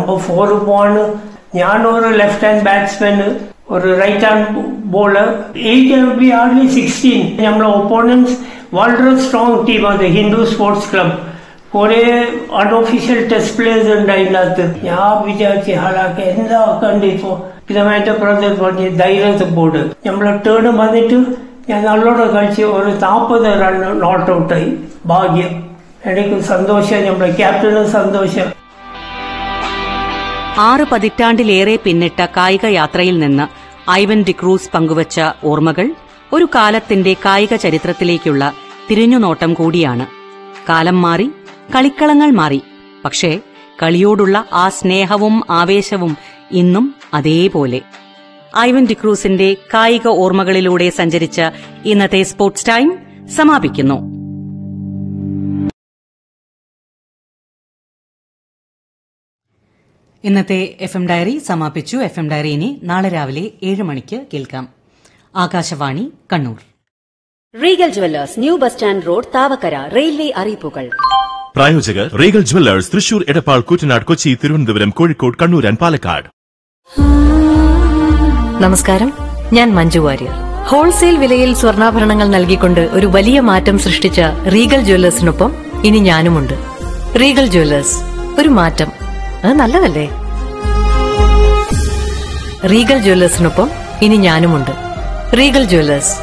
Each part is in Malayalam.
നമ്പർ ഫോർ പോവാണ് ഞാനൊരു ലെഫ്റ്റ് ഹാൻഡ് ബാറ്റ്സ്മാന് ഒരു right hand bowler age be hardly sixteen നമ്മളെ ഒപ്പോണൻസ് വളരെ സ്ട്രോങ് ടീമാണ് ഹിന്ദു സ്പോർട്സ് ക്ലബ് കുറെ അൺഒഫീഷ്യൽ ടെസ്റ്റ് പ്ലേയേഴ്സ് ഉണ്ട് അതിനകത്ത് ഞാൻ വിചാരിച്ചു ഹാളാക്കി എന്താ കണ്ട് ഇപ്പോ പിന്നെ എന്റെ ബ്രദർ പറഞ്ഞ് ധൈര്യത്തെ ബോർഡ് നമ്മളെ ടേൺ വന്നിട്ട് ഞാൻ നല്ലോണം കളിച്ച് ഒരു നാൽപ്പത് റൺ നോട്ട് ഔട്ടായി ഭാഗ്യം എനിക്ക് സന്തോഷം നമ്മളെ ക്യാപ്റ്റന് സന്തോഷം ആറ് പതിറ്റാണ്ടിലേറെ പിന്നിട്ട കായിക യാത്രയിൽ നിന്ന് ഐവൻ ഡിക്രൂസ് പങ്കുവച്ച ഓർമ്മകൾ ഒരു കാലത്തിന്റെ കായിക ചരിത്രത്തിലേക്കുള്ള തിരിഞ്ഞുനോട്ടം കൂടിയാണ് കാലം മാറി കളിക്കളങ്ങൾ മാറി പക്ഷേ കളിയോടുള്ള ആ സ്നേഹവും ആവേശവും ഇന്നും അതേപോലെ ഐവൻ ഡിക്രൂസിന്റെ കായിക ഓർമ്മകളിലൂടെ സഞ്ചരിച്ച ഇന്നത്തെ സ്പോർട്സ് ടൈം സമാപിക്കുന്നു ഇന്നത്തെ എഫ് എം ഡയറി സമാപിച്ചു എഫ് എം ഡയറി ഇനി നാളെ രാവിലെ ഏഴ് മണിക്ക് കേൾക്കാം Akashvani Kannur Regal Jewellers new bus stand road Thavakkara railway അറിയിപ്പുകൾ പ്രായോജകർ Regal Jewellers Thrissur Edappal Koottanad Kochi Thiruvananthapuram Kozhikode Kannur and Palakkad നമസ്കാരം ഞാൻ മഞ്ജു വാര്യർ ഹോൾസെയിൽ വിലയിൽ സ്വർണ്ണാഭരണങ്ങൾ നൽകിക്കൊണ്ട് ഒരു വലിയ മാറ്റം സൃഷ്ടിച്ച റീഗൽ ജ്വല്ലേഴ്സിനൊപ്പം ഇനി ഞാനുമുണ്ട് റീഗൽ ജ്വല്ലേഴ്സ് ഒരു മാറ്റം അത് നല്ലതല്ലേ റീഗൽ ജ്വല്ലേഴ്സിനൊപ്പം ഇനി ഞാനുമുണ്ട് Regal Jewellers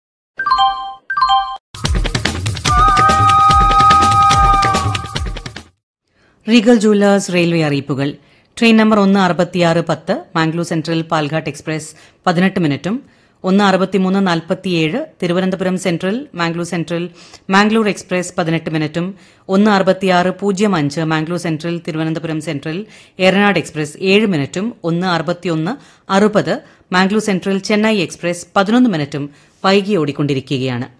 Regal Jewellers railway അറിയിപ്പുകൾ ട്രെയിൻ നമ്പർ ഒന്ന് അറുപത്തിയാറ് പത്ത് മാംഗ്ലൂർ സെൻട്രൽ പാൽഘാട്ട് എക്സ്പ്രസ് പതിനെട്ട് മിനിറ്റും ഒന്ന് അറുപത്തിമൂന്ന് നാൽപ്പത്തിയേഴ് Thiruvananthapuram central Mangalore central Mangalore express പതിനെട്ട് മിനിറ്റും ഒന്ന് അറുപത്തിയാറ് പൂജ്യം അഞ്ച് Mangalore central Thiruvananthapuram central Eranad express ഏഴ് മിനിറ്റും ഒന്ന് അറുപത്തിയൊന്ന് അറുപത് മാംഗ്ലൂർ സെൻട്രൽ ചെന്നൈ എക്സ്പ്രസ് പതിനൊന്ന് മിനിറ്റും വൈകി ഓടിക്കൊണ്ടിരിക്കുകയാണ്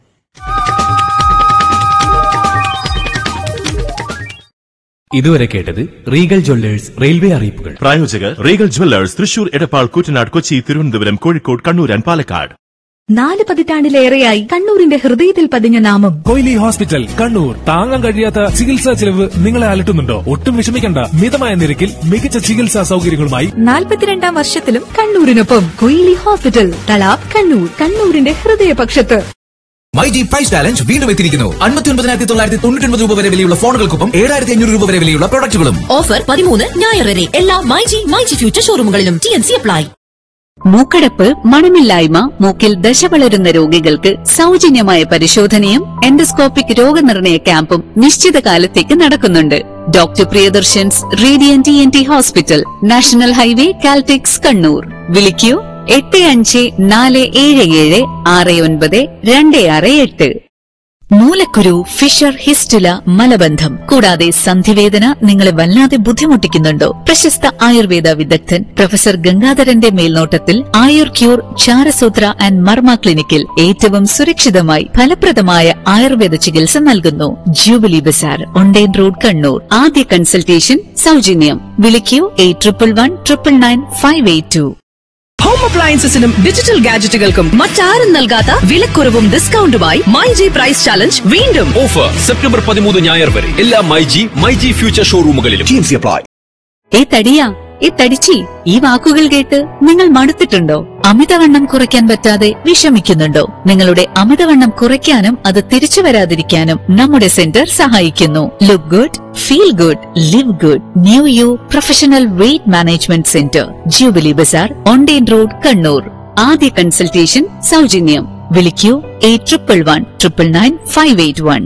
ഇതുവരെ കേട്ടത് റീഗൽ ജ്വല്ലേഴ്സ് റെയിൽവേ അറിയിപ്പുകൾ പ്രായോജകർ Regal Jewellers Thrissur Edappal Koottanad Kochi Thiruvananthapuram Kozhikode Kannur and Palakkad നാല് പതിറ്റാണ്ടിലേറെയായി കണ്ണൂരിന്റെ ഹൃദയത്തിൽ പതിഞ്ഞ നാമം കൊയിലി ഹോസ്പിറ്റൽ കണ്ണൂർ താങ്ങാൻ കഴിയാത്ത ചികിത്സാ ചെലവ് നിങ്ങളെ അലട്ടുന്നുണ്ടോ ഒട്ടും വിഷമിക്കണ്ട മിതമായ നിരക്കിൽ മികച്ച ചികിത്സാ സൗകര്യങ്ങളുമായി നാൽപ്പത്തിരണ്ടാം വർഷത്തിലും കണ്ണൂരിനൊപ്പം കൊയിലി ഹോസ്പിറ്റൽ തലാബ് കണ്ണൂർ കണ്ണൂരിന്റെ ഹൃദയപക്ഷത്ത് മൈജി പ്രൈസ് ചാലഞ്ച് വീണ്ടും എത്തിയിരിക്കുന്നു അൻപത്തി ഒൻപതിനായിരത്തി തൊള്ളായിരത്തി തൊണ്ണൂറ്റി ഒൻപത് രൂപ വരെ വിലയുള്ള ഫോണുകൾക്കൊപ്പം ഏഴായിരത്തി അഞ്ഞൂറ് രൂപ വരെ വിലയുള്ള പ്രൊഡക്റ്റുകളും ഓഫർ പതിമൂന്ന് ഞായർ വരെ എല്ലാ മൈജി മൈജി ഫ്യൂച്ചർ ഷോറൂമുകളിലും ടി എൻ സി അപ്ലൈ മൂക്കടപ്പ് മണമില്ലായ്മ മൂക്കിൽ ദശ വളരുന്ന രോഗികൾക്ക് സൗജന്യമായ പരിശോധനയും എൻഡോസ്കോപ്പിക് രോഗനിർണയ ക്യാമ്പും നിശ്ചിത കാലത്തേക്ക് നടക്കുന്നുണ്ട് doctor Priyadarshan's radian T N T hospital national highway Caltex Kannur വിളിക്കൂ എട്ട് അഞ്ച് നാല് ഏഴ് ഏഴ് ആറ് ഒൻപത് രണ്ട് ആറ് എട്ട് മൂലക്കുരു ഫിഷർ ഹിസ്റ്റുല മലബന്ധം കൂടാതെ സന്ധിവേദന നിങ്ങളെ വല്ലാതെ ബുദ്ധിമുട്ടിക്കുന്നുണ്ടോ പ്രശസ്ത ആയുർവേദ വിദഗ്ധൻ പ്രൊഫസർ ഗംഗാധരന്റെ മേൽനോട്ടത്തിൽ ആയുർ ക്യൂർ ചാരസൂത്ര ആൻഡ് മർമ്മ ക്ലിനിക്കിൽ ഏറ്റവും സുരക്ഷിതമായി ഫലപ്രദമായ ആയുർവേദ ചികിത്സ നൽകുന്നു ജൂബിലി ബസാർ ഒണ്ടേൻ റോഡ് കണ്ണൂർ ആദ്യ കൺസൾട്ടേഷൻ സൗജന്യം വിളിക്കൂ eight triple one triple nine five eight two home അപ്ലയൻസസിനും ഡിജിറ്റൽ ഗാഡ്ജറ്റുകൾക്കും മറ്റാരും നൽകാത്ത വിലക്കുറവും ഡിസ്കൗണ്ടുമായി മൈജി പ്രൈസ് ചാലഞ്ച് വീണ്ടും ഓഫർ സെപ്റ്റംബർ പതിമൂന്ന് ഞായർ വരെ എല്ലാ മൈജി മൈജി ഫ്യൂച്ചർ ഷോറൂമുകളിലും ടി അപ്ലൈ ഏ തടിയാ ഏ തടിച്ചി ഈ വാക്കുകൾ കേട്ട് നിങ്ങൾ മടുത്തിട്ടുണ്ടോ അമിതവണ്ണം കുറയ്ക്കാൻ പറ്റാതെ വിഷമിക്കുന്നുണ്ടോ നിങ്ങളുടെ അമിതവണ്ണം കുറയ്ക്കാനും അത് തിരിച്ചു വരാതിരിക്കാനും നമ്മുടെ സെന്റർ സഹായിക്കുന്നു look good feel good live good new you professional weight management centre Jubilee Bazaar online road Kannur ആദ്യ കൺസൾട്ടേഷൻ സൗജന്യം വിളിക്കൂ eight triple one triple nine five eight one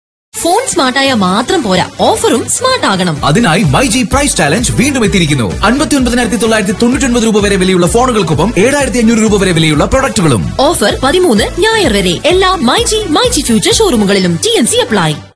phone സ്മാർട്ടായ മാത്രം പോരാ ഓഫറും സ്മാർട്ട് ആകണം അതിനായി മൈജി പ്രൈസ് ചാലഞ്ച് വീണ്ടും എത്തിയിരിക്കുന്നു അൻപത്തി ഒൻപതിനായിരത്തി തൊള്ളായിരത്തി തൊണ്ണൂറ്റി ഒൻപത് രൂപ വരെ വിലയുള്ള ഫോണുകൾക്കൊപ്പം ഏഴായിരത്തി അഞ്ഞൂറ് രൂപ വരെ വിലയുള്ള പ്രൊഡക്റ്റുകളും ഓഫർ പതിമൂന്ന് ഞായർ വരെ എല്ലാ മൈജി മൈജി ഫ്യൂച്ചർ ഷോറൂമുകളിലും ടി എൻ സി അപ്ലൈ